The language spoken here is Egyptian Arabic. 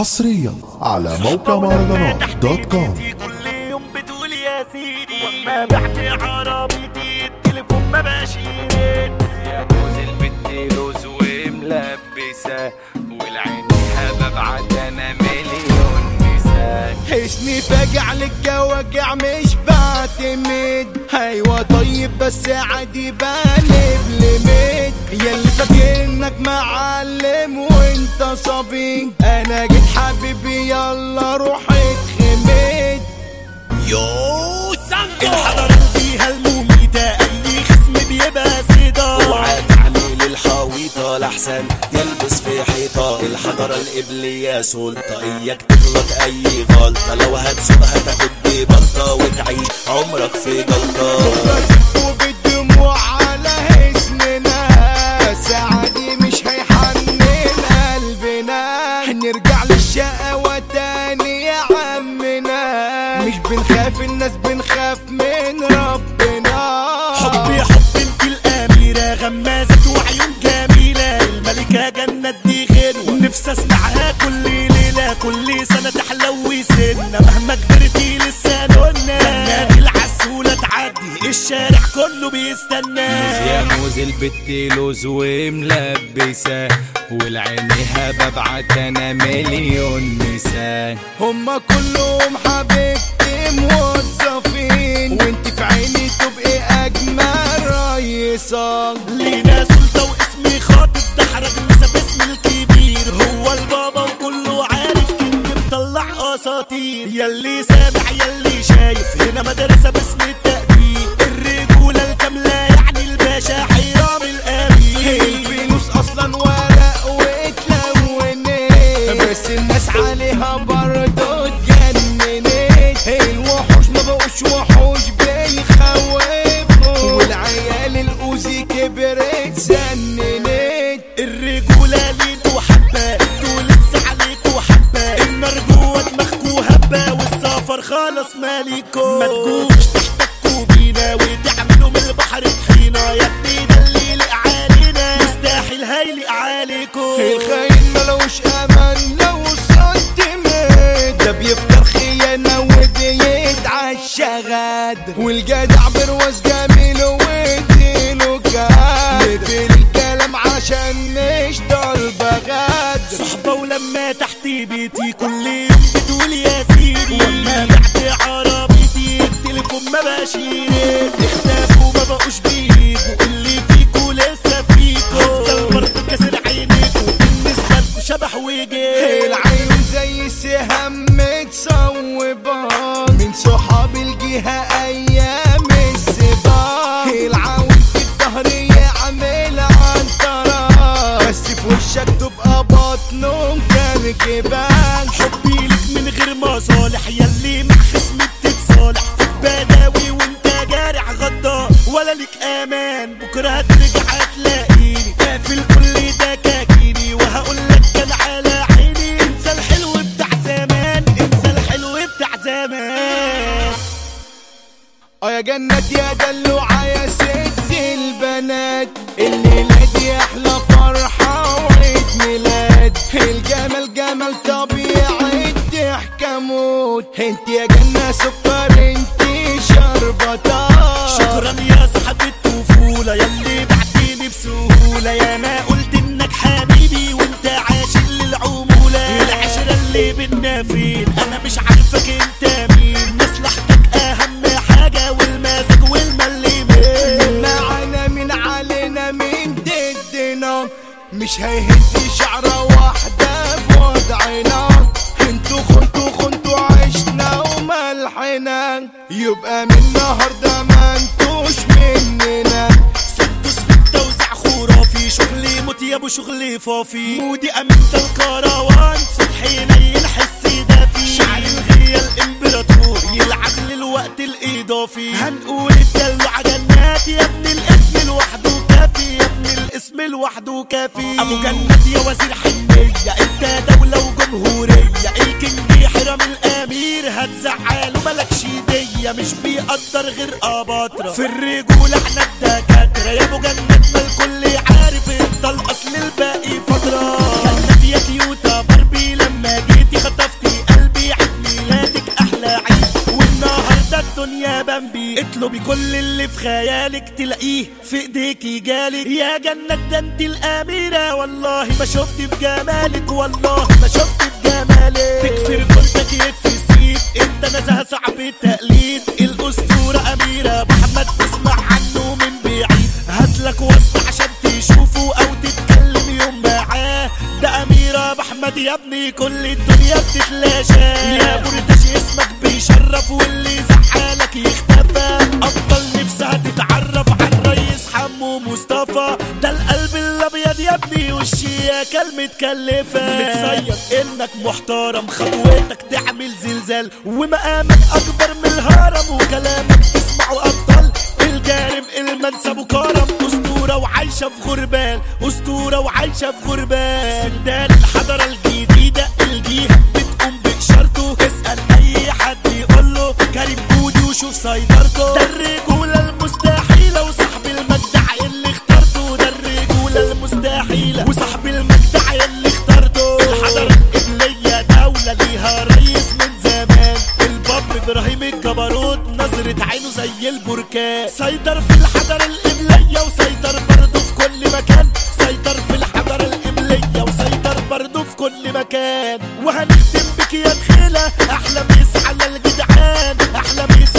حصريا على موقع مهرجانات دوت كوم كل يوم بتقول يا سيدي واما بعت عربيتي التليفون ما بشيل يا جوز البت لوز وملبسة والعين ببعت انا مليون نساء حسني فاجع لك وجع مش بعتمد ايوه طيب بس عادي بقلب لميت ياللي فاكر انك معلم وانت صبي انا جيت حبيبي يلا روح اتخمد يو سانتو الحضارة فيها المميتة اي خصم بيبقى سيدا اوعى تعمل الحويطة لحسن تلبس في حيطة الحضارة القبلية سلطة اياك تغلط اي غلطة لو هتسوقها تاخد ببلطة وتعيش عمرك في جلطة وبالدموع على حسننا بس عادي مش هيحنن قلبنا هنرجع للشقاوة تاني يا عمنا مش بنخاف الناس بنخاف من ربنا حبي حب انت الاميرة غمازة وعيون جميلة الملكة جنة دي غير ونفسي اسمعها كل ليلة كل سنة تحلوي سنة مهما كبرتي لسه نونا جنات العسولة تعدي الشارع كله بيستنى يا موز البت لوز وملبسة والعينيها ببعت انا مليون نساء هما كلهم حبيبتي موظفين وانت في عيني تبقي اجمل رئيسة لينا سلطة واسمي خاطب ده حرجنا باسم الكبير هو البابا وكله عارف كنت مطلع اساطير يلي سامع يلي شايف هنا مدرسة باسم التقدير الرجولة الكاملة يعني الباشا حيرام الامير الفلوس اصلا ورق واتلونت بس الناس عليها برضه اتجننت الوحوش ما بقوش وحوش بيخوفوا والعيال الاوزي كبرت سننت الرجولة ليكوا حبة انتوا لسه عليكوا حبة النار جوه دماغكوا هبة والسفر خالص مالكوا ما تجوش تحتكوا بينا وتعملوا من البحر طحينة يا ابني ده اللي يليق علينا مستحيل هيليق عليكوا الخاين ملوش امان لو سنتيمتر ده بيفطر خيانة وبيدعى الشغاد والجدع برواز جميل واديله كاد نقفل الكلام عشان مش ضربة غاد صحبة ولما تحت بيتي كل يوم بتقول يا سيدي واما بعت عربيتي التليفون ما بشيل اختفوا ما بقوش بيجوا اللي فيكوا لسه فيكوا هفضل برضه كاسر عينيكوا بالنسبة لكوا شبح وجيل العين زي السهم متصوبة من صحاب الجهة أيام السباق العون في الظهر يعمل عنترة بس في وشك تبقى بطنه كان جبال حبي لك من غير مصالح يلي مع خصم بتتصالح في البداوي وانت جارح غدار ولا لك امان بكره هترجع هتلاقيني قافل كل ده كاكيني وهقول لك كان على عيني انسى الحلو بتاع زمان انسى الحلو بتاع زمان اه يا جنات يا دلوعة يا ست البنات الليلة دي أحلى فرحة وعيد ميلاد الجمال جمال طبيعي ضحكة موت انت يا جنة سكر انت شربطة شكرا يا صاحب الطفولة يلي بعتني بسهولة يا ما قلت انك حبيبي وانت عاشق للعمولة العشرة اللي بينا فين انا مش عارفك انت مين مصلحتك اهم حاجة والمزاج والمليمين معانا من علينا من ضدنا مش هيهز شعرة واحدة في وضعنا انتوا خنتوا خنتوا عشنا وملحنا يبقى من النهاردة ما انتوش مننا سدس في التوزيع خرافي شغلي موت يا ابو شغلي فافي مودي امنت الكروان صبحي نيل حسي دافي شعر الغية الامبراطور يلعب للوقت الاضافي هنقول الدلوع جنات يا ابن الاسم لوحده كافي يا ابن الاسم لوحده كافي ابو جنات يا وزير حنية انت دولة وجمهورية الكينج حرم الامير هتزعله ملكش دية مش بيقدر غير اباطرة في الرجولة احنا الدكاترة يا ابو جنات ما الكل عارف انت الاصل الباقي فترة جنات يا كيوتا باربي لما جيتي جنبي اطلبي كل اللي في خيالك تلاقيه في ايديك يجالك يا جنة ده انت الاميرة والله ما شفت في جمالك والله ما شفت في جمالك تكفي رجولتك يكفي السيد انت نزهة صعب التقليد الاسطورة اميرة محمد تسمع عنه من بعيد هاتلك واسطة عشان تشوفه او تتكلم يوم معاه ده اميرة محمد يا ابني كل الدنيا بتتلاشى يا مرتش اسمك بيشرف واللي زعلك يختفى ابطال نفسها تتعرف عن ريس حمو مصطفى ده القلب الابيض يا ابني والشياكة المتكلفة متصيد انك محترم خطوتك تعمل زلزال ومقامك اكبر من الهرم وكلامك تسمعه ابطال الجارم المنسب وكرم اسطوره وعايشه في غربال اسطوره وعايشه في غربال سندان الحضاره الجديده الجيهه بتقوم باشارته اسال اي حد يقول له كريم جودي وشوف سيطرته ده الرجوله المستحيله وصاحب المجدع اللي اخترته ده الرجوله المستحيله وصاحب المجدع اللي اخترته الحضاره القبليه دوله ليها رئيس من زمان الباب ابراهيم الجبروت نظرة عينه زي البركان سيطر في الحضارة القبلية وسيطر برضه في كل مكان سيطر في الحضارة القبلية وسيطر برضه في كل مكان وهنختم بك يا دخيلة احلى ميس على الجدعان احلى ميس